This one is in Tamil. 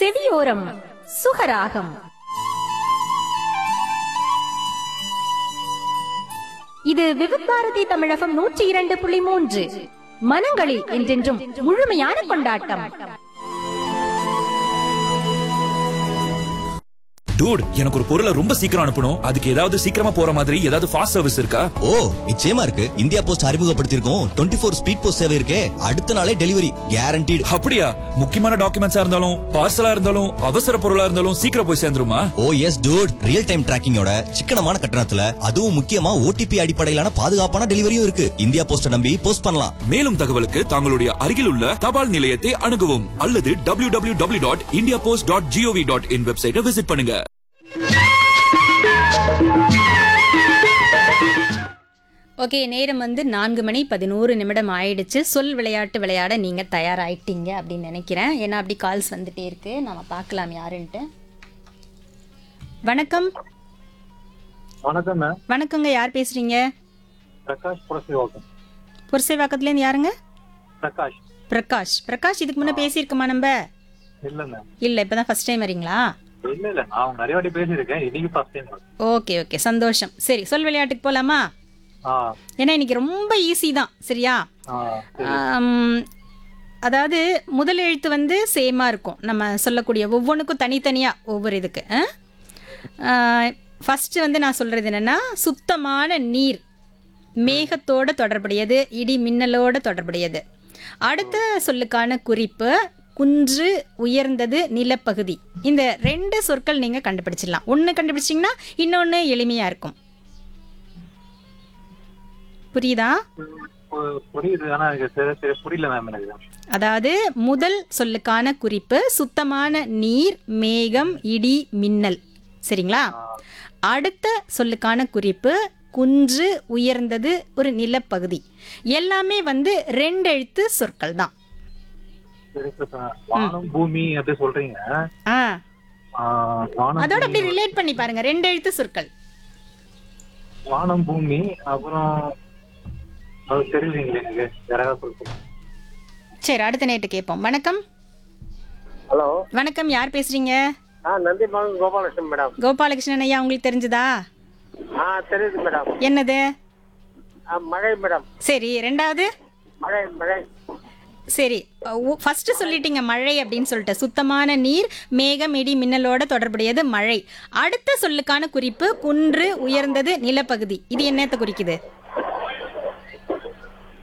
செவியோரம் சுகராகம் இது விவித் பாரதி தமிழகம் நூற்றி இரண்டு புள்ளி மூன்று மனங்களில் என்றென்றும் முழுமையான கொண்டாட்டம் டூட் எனக்கு ஒரு பொருளை ரொம்ப சீக்கிரம் அனுப்பணும் அதுக்கு ஏதாவது சீக்கிரமா போற மாதிரி ஏதாவது ஃபாஸ்ட் சர்வீஸ் இருக்கா ஓ நிச்சயமா இருக்கு இந்தியா போஸ்ட் அறிமுகப்படுத்தியிருக்கோம் டுவெண்ட்டி ஃபோர் ஸ்பீட் போஸ்ட் சேவை இருக்கே அடுத்த நாளே டெலிவரி கேரண்டீடு அப்படியா முக்கியமான டாக்குமெண்ட்ஸா இருந்தாலும் பார்சலா இருந்தாலும் அவசர பொருளா இருந்தாலும் சீக்கிரம் போய் சேர்ந்துருமா oh yes dude real time டிராக்கிங்கோட சிக்கனமான கட்டணத்துல அதுவும் முக்கியமா ஓடிபி அடிப்படையிலான பாதுகாப்பான டெலிவரியும் இருக்கு இந்தியா போஸ்ட நம்பி போஸ்ட் பண்ணலாம் மேலும் தகவலுக்கு தங்களுடைய அருகில் உள்ள தபால் நிலையத்தை அணுகவும் அல்லது W W W dot India post dot GOV dot in வெப்சைட்டை விசிட் பண்ணுங்க ஓகே நேரம் வந்து நான்கு மணி பதினோரு நிமிடம் ஆயிடுச்சு சொல் விளையாட்டு விளையாட நீங்கள் தயாராயிட்டீங்க அப்படின்னு நினைக்கிறேன் ஏன்னா அப்படி கால்ஸ் வந்துட்டே இருக்கு நம்ம பார்க்கலாம் யாருன்ட்டு வணக்கம் வணக்கம் மேம் வணக்கங்க யார் பேசுறீங்க பிரகாஷ் புரசிவாக்கம் புரசைவாக்கத்துலேருந்து யாருங்க பிரகாஷ் பிரகாஷ் பிரகாஷ் இதுக்கு முன்னே பேசியிருக்கோமா நம்ம இல்ல மேம் இல்லை இப்போ தான் ஃபஸ்ட் டைம் வரீங்களா இல்ல இல்ல நான் நிறைய வாட்டி பேசியிருக்கேன் இன்னைக்கு ஃபர்ஸ்ட் டைம் ஓகே ஓகே சந்தோஷம் சரி சொல் விளையாட்டுக்கு போகலாமா ஆ ஏன்னா இன்னைக்கு ரொம்ப ஈஸி தான் சரியா ஆ சரி. ஆம், அதாவது முதல் எழுத்து வந்து சேமாக இருக்கும் நம்ம சொல்லக்கூடிய ஒவ்வொன்றுக்கும் தனித்தனியாக ஒவ்வொரு இதுக்கு ஃபஸ்ட்டு வந்து நான் சொல்கிறது என்னென்னா சுத்தமான நீர் மேகத்தோட தொடர்புடையது இடி மின்னலோட தொடர்புடையது அடுத்த சொல்லுக்கான குறிப்பு குன்று உயர்ந்தது நிலப்பகுதி இந்த ரெண்டு சொற்கள் நீங்கள் கண்டுபிடிச்சிடலாம் ஒன்று கண்டுபிடிச்சிங்கன்னா இன்னொன்று எளிமையாக இருக்கும் புரியுதா பு- புரியுது ஆனா எனக்கு சரி சரி புரியல மேம் எனக்கு அதாவது முதல் சொல்லுக்கான குறிப்பு சுத்தமான நீர் மேகம் இடி மின்னல் சரிங்களா அடுத்த சொல்லுக்கான குறிப்பு குன்று உயர்ந்தது ஒரு நிலப்பகுதி எல்லாமே வந்து ரெண்டு எழுத்து சொற்கள் தான் சரி சார் வானம் பூமி அப்படி சொல்றீங்க ஆ ஆ, வானம் அதோட அப்படி ரிலேட் பண்ணி பாருங்க ரெண்டு எழுத்து சொற்கள் வானம் பூமி அப்புறம் அது தெரியலீங்களே எனக்கு யாராவது சொல்லுங்க சரி அடுத்த நேட்டு கேட்போம் வணக்கம் ஹலோ வணக்கம் யார் பேசுறீங்க ஆ நந்தி மகன் கோபாலகிருஷ்ணன் மேடம் கோபாலகிருஷ்ணன் ஐயா உங்களுக்கு தெரிஞ்சதா ஆ தெரியுது மேடம் என்னது ஆ மழை மேடம் சரி ரெண்டாவது மழை மழை சரி ஃபர்ஸ்ட் சொல்லிட்டீங்க மழை அப்படின்னு சொல்லிட்டு சுத்தமான நீர் மேகம் இடி மின்னலோட தொடர்புடையது மழை அடுத்த சொல்லுக்கான குறிப்பு குன்று உயர்ந்தது நிலப்பகுதி இது என்னத்தை குறிக்குது